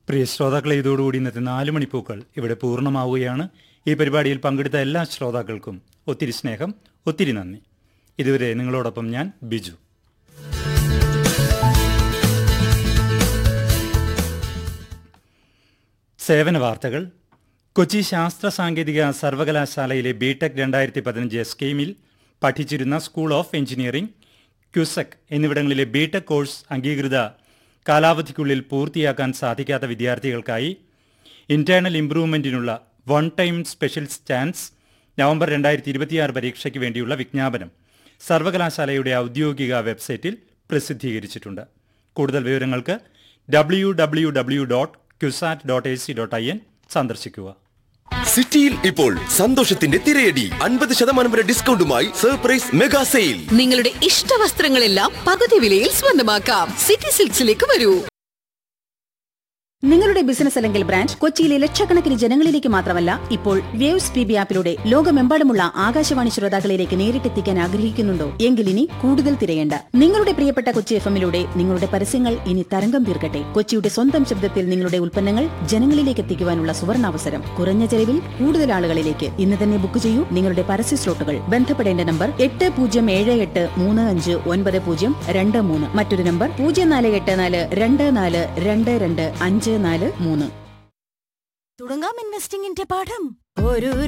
പ്രിയ ശ്രോതാക്കളെ ഇതോടുകൂടി ഇന്നത്തെ നാല് മണിപ്പൂക്കൾ ഇവിടെ പൂർണ്ണമാവുകയാണ് ഈ പരിപാടിയിൽ പങ്കെടുത്ത എല്ലാ ശ്രോതാക്കൾക്കും ഒത്തിരി സ്നേഹം ഒത്തിരി നന്ദി ഇതുവരെ നിങ്ങളോടൊപ്പം ഞാൻ ബിജു സേവന വാർത്തകൾ കൊച്ചി ശാസ്ത്ര സാങ്കേതിക സർവകലാശാലയിലെ ബിടെക് രണ്ടായിരത്തി പതിനഞ്ച് സ്കീമിൽ പഠിച്ചിരുന്ന സ്കൂൾ ഓഫ് എഞ്ചിനീയറിംഗ് ക്യുസെക് എന്നിവിടങ്ങളിലെ ബിടെക് കോഴ്സ് അംഗീകൃത കാലാവധിക്കുള്ളിൽ പൂർത്തിയാക്കാൻ സാധിക്കാത്ത വിദ്യാർത്ഥികൾക്കായി ഇന്റേണൽ ഇംപ്രൂവ്മെന്റിനുള്ള one time special chance November രണ്ടായിരത്തി ഇരുപത്തിയാറ് പരീക്ഷയ്ക്ക് വേണ്ടിയുള്ള വിജ്ഞാപനം സർവകലാശാലയുടെ ഔദ്യോഗിക വെബ്സൈറ്റിൽ പ്രസിദ്ധീകരിച്ചിട്ടുണ്ട് കൂടുതൽ വിവരങ്ങൾക്ക് W W W dot CUSAT dot A C dot I N സന്ദർശിക്കുക സിറ്റിയിൽ ഇപ്പോൾ സന്തോഷത്തിന്റെ തിരയടി അൻപത് ശതമാനം വരെ ഡിസ്കൗണ്ടുമായി സർപ്രൈസ് മെഗാ സെയിൽ നിങ്ങളുടെ ഇഷ്ട വസ്ത്രങ്ങളെല്ലാം പകുതി വിലയിൽ സ്വന്തമാക്കാം സിറ്റി സിൽക്സിലേക്ക് വരൂ നിങ്ങളുടെ ബിസിനസ് അല്ലെങ്കിൽ ബ്രാൻഡ് കൊച്ചിയിലെ ലക്ഷക്കണക്കിന് ജനങ്ങളിലേക്ക് മാത്രമല്ല ഇപ്പോൾ വേവ്സ് പി ബി ആപ്പിലൂടെ ലോകമെമ്പാടുമുള്ള ആകാശവാണി ശ്രോതാക്കളിലേക്ക് നേരിട്ടെത്തിക്കാൻ ആഗ്രഹിക്കുന്നുണ്ടോ എങ്കിൽ ഇനി കൂടുതൽ തിരയേണ്ട നിങ്ങളുടെ പ്രിയപ്പെട്ട കൊച്ചി എഫ് എമ്മിലൂടെ നിങ്ങളുടെ പരസ്യങ്ങൾ ഇനി തരംഗം തീർക്കട്ടെ കൊച്ചിയുടെ സ്വന്തം ശബ്ദത്തിൽ നിങ്ങളുടെ ഉൽപ്പന്നങ്ങൾ ജനങ്ങളിലേക്ക് എത്തിക്കുവാനുള്ള സുവർണാവസരം കുറഞ്ഞ ചെലവിൽ കൂടുതൽ ആളുകളിലേക്ക് ഇന്ന് തന്നെ ബുക്ക് ചെയ്യൂ നിങ്ങളുടെ പരസ്യ സ്ലോട്ടുകൾ ബന്ധപ്പെടേണ്ട നമ്പർ എട്ട് പൂജ്യം ഏഴ് എട്ട് മൂന്ന് അഞ്ച് ഒൻപത് പൂജ്യം രണ്ട് മൂന്ന് മറ്റൊരു നമ്പർ പൂജ്യം നാല് എട്ട് നാല് രണ്ട് നാല് രണ്ട് രണ്ട് അഞ്ച് നാല് മൂന്ന് തുടങ്ങാം ഇൻവെസ്റ്റിംഗിന്റെ പാഠം ഒരു